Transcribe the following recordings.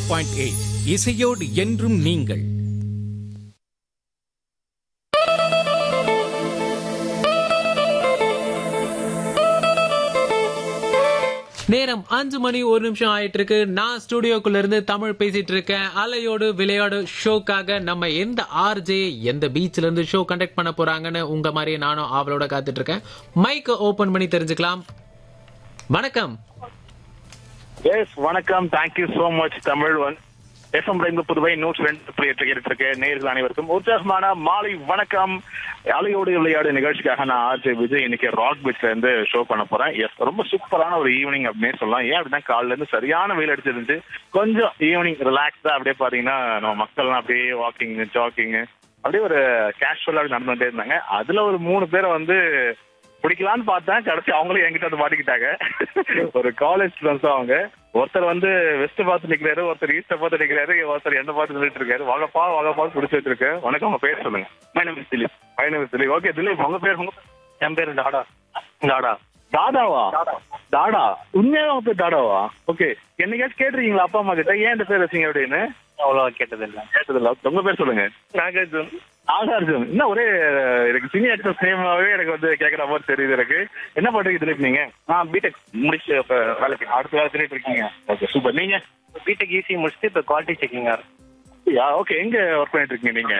Point eight இசையோடு என்றும் நீங்கள் நேரம் அஞ்சு மணி ஒரு நிமிஷம் ஆயிட்டு இருக்கு நான் ஸ்டுடியோக்குள்ள இருந்து தமிழ் பேசிட்டு இருக்கேன் அலையோடு விளையாடு ஷோக்காக நம்ம எந்த ஆர்ஜே எந்த பீச்ல இருந்து ஷோ கண்டக்ட் பண்ண போறாங்கன்னு உங்க மாதிரியே நானும் அவளோட காத்துட்டு இருக்கேன் மைக்க ஓபன் பண்ணி தெரிஞ்சுக்கலாம் வணக்கம் எஸ் வணக்கம் thank you so much Tamil one FM ரெண்டு புதுவை நூற்றி ரெண்டு புள்ளி எட்டு கேட்டு இருக்க நேர்கள் அனைவருக்கும் உற்சாகமான மாலை வணக்கம் அலையோடு விளையாடு நிகழ்ச்சிக்காக நான் ஆர்ஜே விஜய் இன்னைக்கு ராக் பீச்ல இருந்து ஷோ பண்ண போறேன் எஸ் ரொம்ப சூப்பரான ஒரு ஈவினிங் அப்படின்னு சொல்லலாம் ஏன் அப்படின்னா காலையில இருந்து சரியான வெயில் அடிச்சிருந்து கொஞ்சம் ஈவினிங் ரிலாக்ஸா அப்படியே பாத்தீங்கன்னா நம்ம மக்கள்லாம் அப்படியே வாக்கிங் ஜாக்கிங் அப்படியே ஒரு கேஷுவலா நடந்து வந்துட்டே இருந்தாங்க அதுல ஒரு மூணு பேரை வந்து பிடிக்கலான்னு பார்த்தேன் கடைசி அவங்களும் என்கிட்ட வந்து மாட்டிக்கிட்டாங்க ஒரு காலேஜ் ஸ்டூடெண்ட்ஸ் அவங்க ஒருத்தர் வந்து வெஸ்ட் பார்த்து நிக்கிறாரு ஒருத்தர் ஈஸ்ட பார்த்து நிக்கிறாரு ஒருத்தர் எந்த பார்த்து நின்றுட்டு இருக்காரு வாங்கப்பா வாங்கப்பா பிடிச்சி வச்சிருக்கு வணக்கம் உங்க பேர் சொல்லுங்க my name Dileep my name Dileep okay Dileep உங்க பேர் உங்க என் பேர் டாடா டாடா தாடாவா தாடா உண்மையாவே உங்க பேர் தாடாவா ஓகே என்னைக்காச்சும் கேட்டிருக்கீங்களா அப்பா அம்மா கிட்ட ஏன் இந்த பேர் வச்சீங்க அப்படின்னு அவ்வளவா கேட்டதில்ல கேட்டதில்ல உங்க பேர் சொல்லுங்க நாகார்ஜுன் நாகார்ஜுன் என்ன ஒரே எனக்கு சினி ஆக்டர் சேமாவே எனக்கு வந்து கேக்குற மாதிரி தெரியுது எனக்கு என்ன பண்றீங்க திலீப் நீங்க நான் பிடெக் முடிச்சு இப்ப வேலைக்கு அடுத்த வேலை திலீப் இருக்கீங்க ஓகே சூப்பர் நீங்க பிடெக் ஈஸி முடிச்சுட்டு இப்ப குவாலிட்டி செக்கிங்கா யா ஓகே எங்க ஒர்க் பண்ணிட்டு இருக்கீங்க நீங்க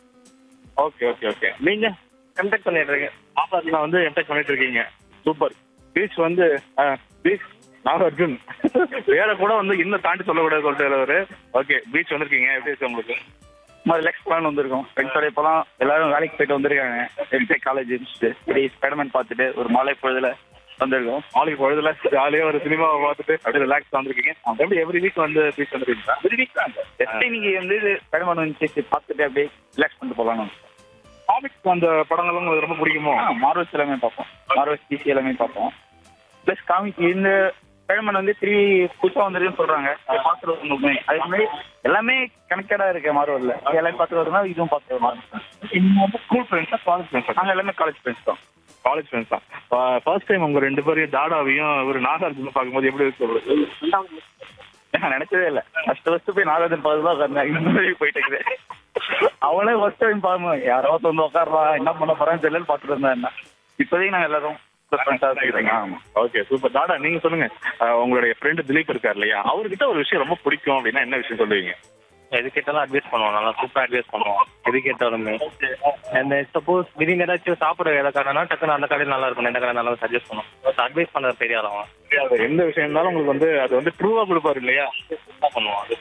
ஓகே ஓகே ஓகே நீங்க கண்டக்ட் பண்ணிட்டு இருக்கேன் ஆஃபர்ல வந்து எம்டெக் பண்ணிட்டு இருக்கீங்க சூப்பர் பீச் வந்து பீச் நாகார்ஜுன் வேற கூட வந்து இன்னும் தாண்டி சொல்லக்கூடாது சொல்லிட்டு அவரு ஓகே பீச் வந்திருக்கீங்க எப்படி இருக்கு உங்களுக்கு ரிலாக்ஸ் பிளான் வந்திருக்கோம் ஃப்ரெண்ட்ஸோட இப்பலாம் எல்லாரும் வேலைக்கு போயிட்டு வந்திருக்காங்க எம்டெக் காலேஜ் முடிச்சுட்டு இப்படி ஸ்பைடர்மேன் பார்த்துட்டு ஒரு மாலை பொழுதுல வந்திருக்கோம் நாளைக்கு பொழுதுல ஜாலியா ஒரு சினிமாவை பார்த்துட்டு அப்படியே ரிலாக்ஸ் வந்திருக்கீங்க எப்படி எவ்ரி வீக் வந்து பீச் வந்துருக்கீங்களா ஒரு வீக் தான் ஜஸ்ட் இன்னைக்கு வந்து ஸ்பைடர்மேன் வந்து பார்த்துட்டு அப்படியே ரிலாக்ஸ் பண்ணிட்டு போகலாம் காமிக்ஸ் அந்த படங்களும் உங்களுக்கு ரொம்ப பிடிக்குமோ மார்வல்ஸ் எல்லாமே பார்ப்போம் மார்வல்ஸ் டிசி எல்லாமே பார்ப்போம் ப்ளஸ் காமிக் இந்த ஸ்பைடர்மேன் வந்து த்ரீ புதுசாக வந்துருக்குன்னு சொல்றாங்க அதை பார்த்துட்டு வரணும் அதே மாதிரி எல்லாமே கனெக்டடா இருக்கு மார்வல்ல எல்லாமே பார்த்து வரதுனால இதுவும் பார்த்து வரணும் வந்து ஸ்கூல் ஃப்ரெண்ட்ஸா காலேஜ் ஃப்ரெண்ட்ஸா நாங்கள் எல்லாமே காலேஜ் ஃப்ரெண்ட்ஸ் தான் காலேஜ் ஃப்ரெண்ட்ஸ் தான் ஃபர்ஸ்ட் டைம் உங்க ரெண்டு பேரையும் தாடாவையும் ஒரு நாகார்ஜுன பார்க்கும்போது எப்படி இருக்கு உங்களுக்கு? நான் நினைச்சதே இல்லை ஃபர்ஸ்ட் ஃபர்ஸ்ட் போய் நாகார்ஜுன் பார்த்து தான் உட்கார்ந்தேன் இந்த மாதிரி போயிட்டு இருக்குது அவளே ஃபர்ஸ்ட் டைம் பாருங்க யாரோ வந்து உட்காரலாம் என்ன பண்ண போறான்னு தெரியல பார்த்துட்டு இருந்தேன் என்ன இப்போதைக்கு நாங்கள் எல்லாரும் ஃப்ரெண்ட்ஸாக இருக்கீங்க ஆமாம் ஓகே சூப்பர் தாடா நீங்க சொல்லுங்க அஹ், உங்களுடைய ஃப்ரெண்டு திலீப் இருக்கார் இல்லையா அவர்கிட்ட ஒரு விஷயம் ரொம்ப பிடிக்கும் அப்படின்னா என்ன விஷயம் சொல்லுவீங்க எது கேட்டாலும் அட்வைஸ் பண்ணுவோம் நல்லா சூப்பராக அட்வைஸ் பண்ணுவோம் எது கேட்டாலுமே அந்த சப்போஸ் திடீர்னு ஏதாச்சும் சாப்பிட ஏதாவது கடைனா டக்குன்னு அந்த கடையில் நல்லா இருக்கும் இந்த கடை நல்லா சஜஸ்ட் பண்ணுவோம் அட்வைஸ் பண்ண பெரிய ஆளவன் எந்த விஷயம் இருந்தாலும் உங்களுக்கு வந்து அது வந்து ட்ரூவா கொடுப்பாரு இல்லையா பண்ணுவோம் அது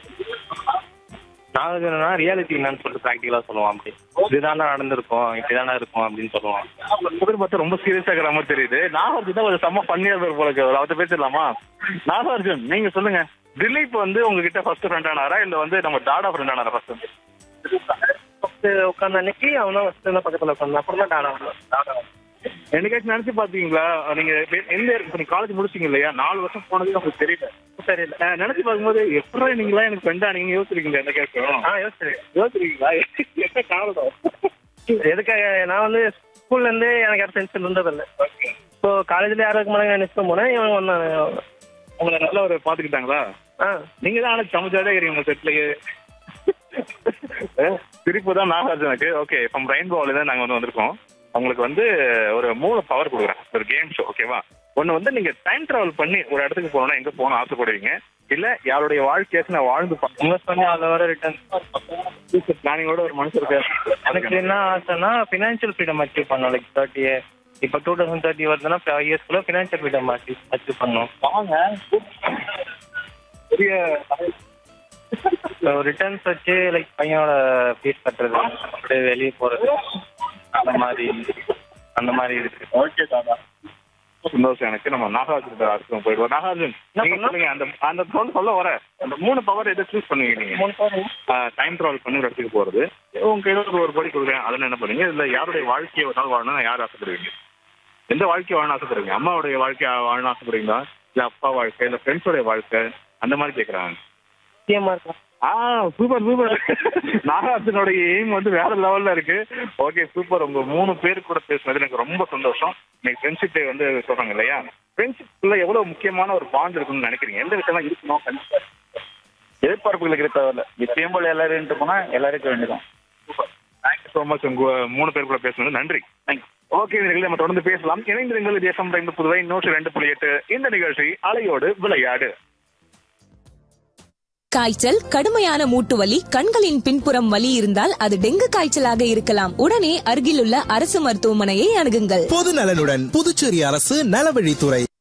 நான் என்னன்னா ரியாலிட்டி என்னன்னு சொல்லிட்டு ப்ராக்டிக்கலாக சொல்லுவோம் அப்படி இதுதானே நடந்திருக்கும் இப்படிதானே இருக்கும் அப்படின்னு சொல்லுவோம் புகழ் பார்த்தா ரொம்ப சீரியஸா இருக்கிற மாதிரி தெரியுது நாகார்ஜுன் தான் ஒரு செம்ம பண்ணியா பேர் போல இருக்கு அவர்கிட்ட பேசிடலாமா நாகார்ஜுன் நீங்க சொல்லுங்க திலீப் வந்து உங்ககிட்ட ஃபர்ஸ்ட் ஃப்ரெண்ட் ஆனாரா இல்ல வந்து நம்ம டாடா ஃப்ரெண்ட் ஆனாரா ஃபர்ஸ்ட் ஃபஸ்ட்டு உட்காந்த அன்னைக்கு அவன் தான் ஃபஸ்ட்டு தான் பக்கத்தில் உட்காந்து அப்புறம் தான் டாடா டாடா என்னைக்காச்சும் நினைச்சு பாத்தீங்களா நீங்க எ- எந்த இப்ப நீங்க காலேஜ் முடிச்சீங்க இல்லையா நாலு வருஷம் போனது உங்களுக்கு தெரியல தெரியல அஹ் நினைச்சு பார்க்கும்போது எப்படி நீங்களா எனக்கு ஃப்ரெண்டா நீங்க யோசிச்சிருக்கீங்க என்ன கேட்கும் ஆ யோசிச்சிருக்கேன் யோசிச்சிருக்கீங்களா என்ன காரணம் எதுக்காக நான் வந்து ஸ்கூல்ல இருந்து எனக்கு யாரும் ஃப்ரெண்ட்ஸ் இருந்ததில்லை இப்போ காலேஜ்ல யாரும் இருக்க மாட்டாங்க நினைச்சு போனேன் இவன் வந்தாங்க உங்களை நல்ல ஒரு பாத்துக்கிட்டாங்களா ஆ நீங்க தான் ஆனா சமைச்சாதே இருக்கிறீங்க உங்க செட்லயே திருப்பி தான் நாகார்ஜுனுக்கு ஓகே ஃப்ரம் ரெயின்போல தான் நாங்க வந்து வந்திருக்கோம் உங்களுக்கு வந்து ஒரு மூணு பவர் கொடுக்குறேன் ஒரு கேம் ஷோ ஓகேவா ஒன்னு வந்து நீங்க டைம் டிராவல் பண்ணி ஒரு இடத்துக்கு போகணும்னா எங்க போகணும் ஆசைப்படுவீங்க இல்ல யாருடைய வாழ்க்கையாச்சும் நான் வாழ்ந்து இன்வெஸ்ட் பண்ணி அதில் வர ரிட்டர்ன் ஃபியூச்சர் பிளானிங்கோட ஒரு மனுஷன் இருக்காரு எனக்கு என்ன ஆசைன்னா ஃபினான்ஷியல் ஃப்ரீடம் அச்சீவ் பண்ணணும் லைக் தேர்ட்டி இப்போ டூ தௌசண்ட் தேர்ட்டி வருதுன்னா ஃபைவ் இயர்ஸ்க்குள்ள ஃபினான்ஷியல் ஃப்ரீடம் அச்சீவ் அச்சீவ் பண்ணணும் வாங்க பெரிய ரிட்டர்ன்ஸ் வச்சு லைக் பையனோட ஃபீஸ் கட்டுறது அப்படியே வெளியே போகிறது அந்த மாதிரி அந்த மாதிரி இருக்கு ஓகே தாதா சந்தோஷம் எனக்கு நம்ம நாகார்ஜுன் அடுத்து போயிடுவோம் நாகார்ஜுன் என்ன நீங்க பண்ணலாம்? சொல்லுங்க அந்த அந்த சொல்ல சொல்ல வர அந்த மூணு பவர் எதை சூஸ் பண்ணுவீங்க நீங்க மூணு பாருங்க டைம் டிராவல் பண்ணி ஒரு இடத்துக்கு போறது உங்க கையில ஒரு ஒரு படி கொடுக்குறேன் அதில் என்ன பண்ணுவீங்க இல்ல யாருடைய வாழ்க்கையை ஒரு நாள் வாழணும் யார் ஆசைப்படுவீங்க எந்த வாழ்க்கை வாழணும் ஆசைப்படுவீங்க அம்மாவுடைய வாழ்க்கை வாழணும் ஆசைப்படுவீங்களா இல்ல அப்பா வாழ்க்கை இல்ல ஃப்ரெண்ட்ஸோடைய வாழ்க்கை அந்த மாதிரி கேக்குறாங்க முக்கியமாக இருக்கும் ஆ சூப்பர் சூப்பர் நாகார்ஜுனோட எய்ம் வந்து வேற லெவல்ல இருக்கு ஓகே சூப்பர் உங்க மூணு பேர் கூட பேசுனது எனக்கு ரொம்ப சந்தோஷம் நீங்க ஃப்ரெண்ட்ஷிப் டே வந்து சொல்றாங்க இல்லையா ஃப்ரெண்ட்ஷிப்ல எவ்வளவு முக்கியமான ஒரு பாண்ட் இருக்குன்னு நினைக்கிறீங்க எந்த விஷயம்லாம் இருக்கணும் கண்டிப்பா எதிர்பார்ப்புகளுக்கு இருக்க தேவையில்ல எப்பயும் போல எல்லாரும் போனா எல்லாருக்கும் வேண்டியதான் தேங்க்யூ ஸோ மச் உங்க மூணு பேர் கூட பேசுனது நன்றி தேங்க்யூ ஓகே இவர்களை நம்ம தொடர்ந்து பேசலாம் இணைந்திருங்கள் தேசம் டைம் புதுவை நூற்றி ரெண்டு புள்ளி எட்டு இந்த நிகழ்ச்சி அலையோடு விளையாடு காய்ச்சல் கடுமையான மூட்டு வலி கண்களின் பின்புறம் வலி இருந்தால் அது டெங்கு காய்ச்சலாக இருக்கலாம் உடனே அருகிலுள்ள அரசு மருத்துவமனையை அணுகுங்கள் பொது நலனுடன் புதுச்சேரி அரசு நலவழித்துறை